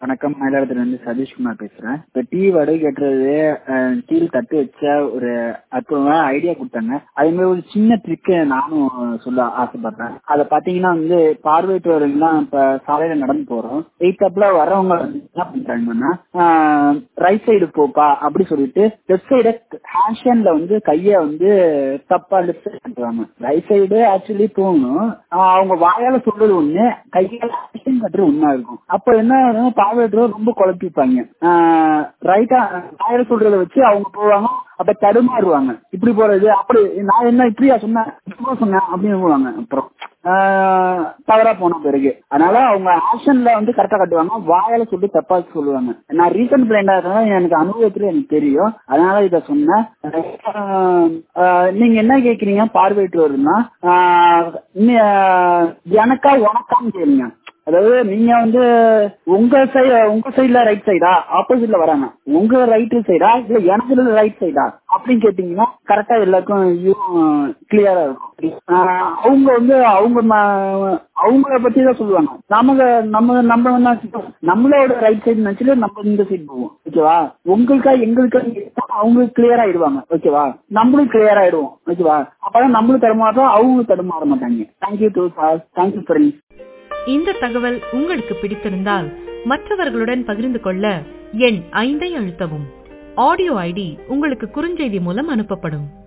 வணக்கம் மயிலாடுதுறை இருந்து சதீஷ்குமார் பேசுறேன் இப்ப டீ வடை கட்டுறது டீல் தட்டு வச்ச ஒரு அற்புதமான ஐடியா கொடுத்தாங்க அதே மாதிரி ஒரு சின்ன ட்ரிக் நானும் சொல்ல ஆசைப்படுறேன் அதை பாத்தீங்கன்னா வந்து பார்வையற்றவர்கள்லாம் இப்ப சாலையில நடந்து போறோம் எயித்தாப்ல வரவங்க வந்து என்ன பண்றாங்கன்னா ரைட் சைடு போப்பா அப்படி சொல்லிட்டு லெஃப்ட் சைடு ஹேண்ட்ல வந்து கைய வந்து தப்பா லெஃப்ட் சைடு கட்டுவாங்க ரைட் சைடு ஆக்சுவலி போகணும் ஆஹ் அவங்க வாயால சொல்றது ஒண்ணு கையால action கட்டுறது ஒண்ணா இருக்கும் அப்ப என்ன ஆகும், பார்வையற்றவர் ரொம்ப குழப்பிப்பாங்க ரைட்டா வாயால சொல்றத வச்சு அவங்க போவாங்க அப்ப தடுமாறுவாங்க இப்படி போறது அப்படி நான் என்ன இப்படியா சொன்னேன் இப்படியா சொன்னேன் அப்படின்னு போவாங்க அப்புறம் ஆஹ் தவறா போன பிறகு அதனால அவங்க ஆக்ஷன்ல வந்து கரெக்டா கட்டுவாங்க வாயால சொல்லி தப்பா சொல்லுவாங்க நான் ரீசன்ட் பிளைண்டா இருக்கனால எனக்கு அனுபவத்துல எனக்கு தெரியும் அதனால இத சொன்னேன் ஆஹ் ஆஹ் நீங்க என்ன கேக்குறீங்க பார்வையற்றவர்னா ஆஹ் நீ- ஆஹ் எனக்கா உனக்கான்னு கேளுங்க அதாவது நீங்க வந்து உங்க சைடு உங்க சைடுல ரைட் சைடா ஆப்போசிட்ல வராங்க உங்க ரைட் சைடா இல்ல எனக்கு ரைட் சைடா அப்படின்னு கேட்டீங்கன்னா கரெக்டா எல்லாருக்கும் கிளியரா இருக்கும் ஆஹ் அவங்க வந்து அவங்க ம- அவங்கள பத்தி தான் சொல்லுவாங்க நமக்கு நம்ம நம்ம என்ன செய்வோம்? நம்மளோட ரைட் சைடு நினைச்சுட்டு நம்ம இந்த சைடு போவோம் ஓகேவா உங்களுக்கா எங்களுக்கா கேட்டா அவங்களுக்கு கிளியர் ஆயிடுவாங்க ஓகேவா நம்மளும் கிளியர் ஆயிடுவோம் ஓகேவா அப்பதான் நம்மளும் தடுமாறோம் அவங்களும் தடுமாற மாட்டாங்க தேங்க்யூ டு தேங்க்யூ ஃப்ரெண்ட்ஸ் இந்த தகவல் உங்களுக்கு பிடித்திருந்தால் மற்றவர்களுடன் பகிர்ந்து கொள்ள எண் ஐந்தை அழுத்தவும் ஆடியோ ஐடி உங்களுக்கு குறுஞ்செய்தி மூலம் அனுப்பப்படும்